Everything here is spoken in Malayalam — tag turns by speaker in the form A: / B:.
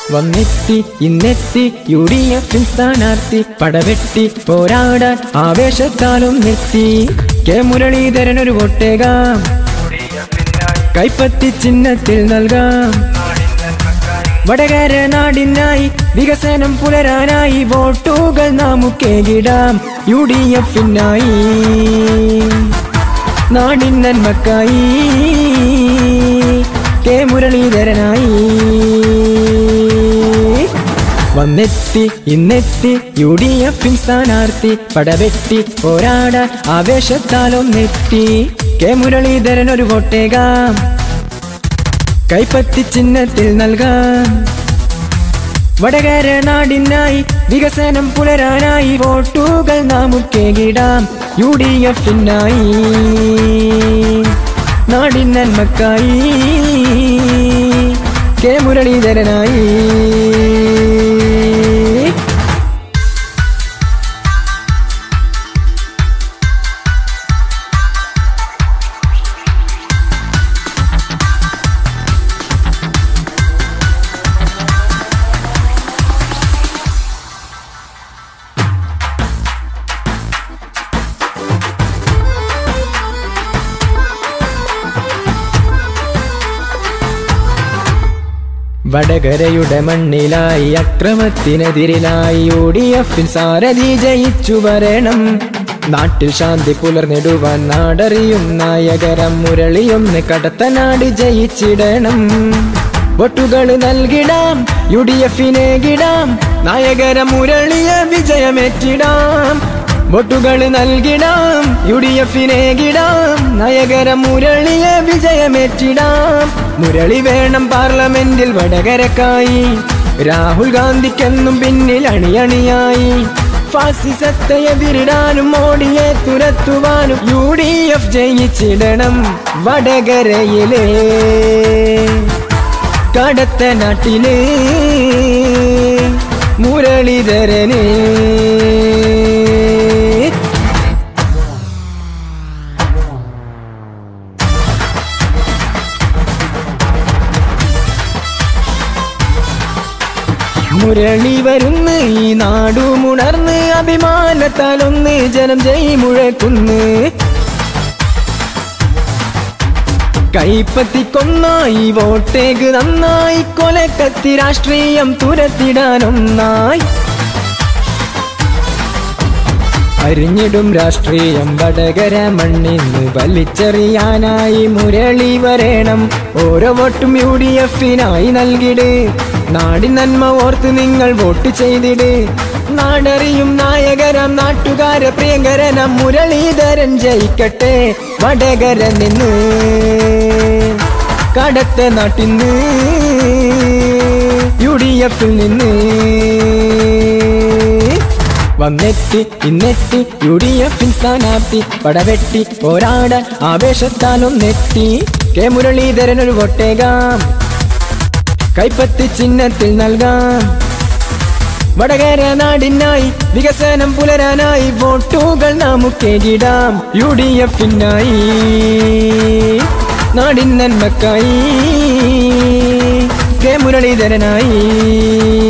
A: വന്നെത്തി ഇന്നെത്തി യു ഡി എഫിൻ സ്ഥാനാർത്ഥി പടവെട്ടി പോരാടാൻ ആവേശത്താലും നിർത്തി കെ മുരളീധരൻ ഒരു വോട്ടേകാം കൈപ്പത്തി ചിഹ്നത്തിൽ നൽകാം വടകര നാടിനായി വികസനം പുലരാനായി വോട്ടുകൾ നമുക്കേകിടാം യു ഡി എഫിനായി നാടിൻ നന്മക്കായി കെ മുരളീധരനായി വന്നെത്തി ഇന്നെത്തി യു ഡി എഫിൻ സ്ഥാനാർത്ഥി പടവെട്ടി പോരാടാൻ ആവേശത്താലൊന്നെത്തി കെ മുരളീധരൻ ഒരു വോട്ടേകാം കൈപ്പത്തി ചിഹ്നത്തിൽ നൽകാം വടകര നാടിനായി വികസനം പുലരാനായി വോട്ടുകൾ നമുക്കേകിടാം യു ഡി എഫിനായി നാടിൻ നന്മക്കായി കെ മുരളീധരനായി വടകരയുടെ മണ്ണിലായി അക്രമത്തിനെതിരിലായി യു ഡി എഫിൻ സാരഥി ജയിച്ചു വരണം നാട്ടിൽ ശാന്തി പുലർന്നിടുവാൻ നാടറിയും നായകരം മുരളിയൊന്ന് കടത്തനാട് ജയിച്ചിടണം വോട്ടുകൾ നൽകിടാം യു ഡി എഫിനെ കിടാം നായകര മുരളിയ വിജയമേറ്റിടാം വോട്ടുകൾ നൽകിടാം യു ഡി എഫിനെ കിടാം നയകര മുരളിയ വിജയമേറ്റിടാം മുരളി വേണം പാർലമെന്റിൽ വടകരക്കായി രാഹുൽ ഗാന്ധിക്കെന്നും പിന്നിൽ അണിയണിയായി ഫാസിസത്തെ എതിരിടാനും മോഡിയെ തുരത്തുവാനും യു ഡി എഫ് ജയിച്ചിടണം വടകരയിലെ കടത്ത നാട്ടിലെ മുരളീധരനെ മുരളി വരുന്ന് ഈ നാടുമുണർന്ന് അഭിമാനത്താലൊന്ന് ജനം ജയ് മുഴക്കുന്ന് കൈപ്പത്തിക്കൊന്നായി വോട്ടേക്ക് നന്നായി കൊലക്കത്തി രാഷ്ട്രീയം തുരത്തിടാനൊന്നായി അരിഞ്ഞിടും രാഷ്ട്രീയം വടകര മണ്ണിന്ന് വലിച്ചെറിയാനായി മുരളി വരേണം ഓരോ വോട്ടും യു ഡി എഫിനായി നൽകിട് നാടിൻ നന്മ ഓർത്ത് നിങ്ങൾ വോട്ട് ചെയ്തിട് നാടറിയും നായകരം നാട്ടുകാരെ പ്രിയങ്കരനം മുരളീധരൻ ജയിക്കട്ടെ വടകര നിന്ന് കടത്ത നാട്ടിന്ന് യു ഡി എഫിൽ നിന്ന് വന്നെത്തി ഇന്നെത്തി യു ഡി എഫിൻ സ്ഥാനാർത്ഥി പടവെട്ടി പോരാടാൻ ആവേശത്താലൊന്നെത്തി കെ മുരളീധരൻ ഒരു വോട്ടേകാം കൈപ്പത്തി ചിഹ്നത്തിൽ നൽകാം വടകര നാടിനായി വികസനം പുലരാനായി വോട്ടുകൾ നമുക്കേകിടാം യു ഡി എഫിനായി നാടിൻ നന്മക്കായി കെ മുരളീധരനായി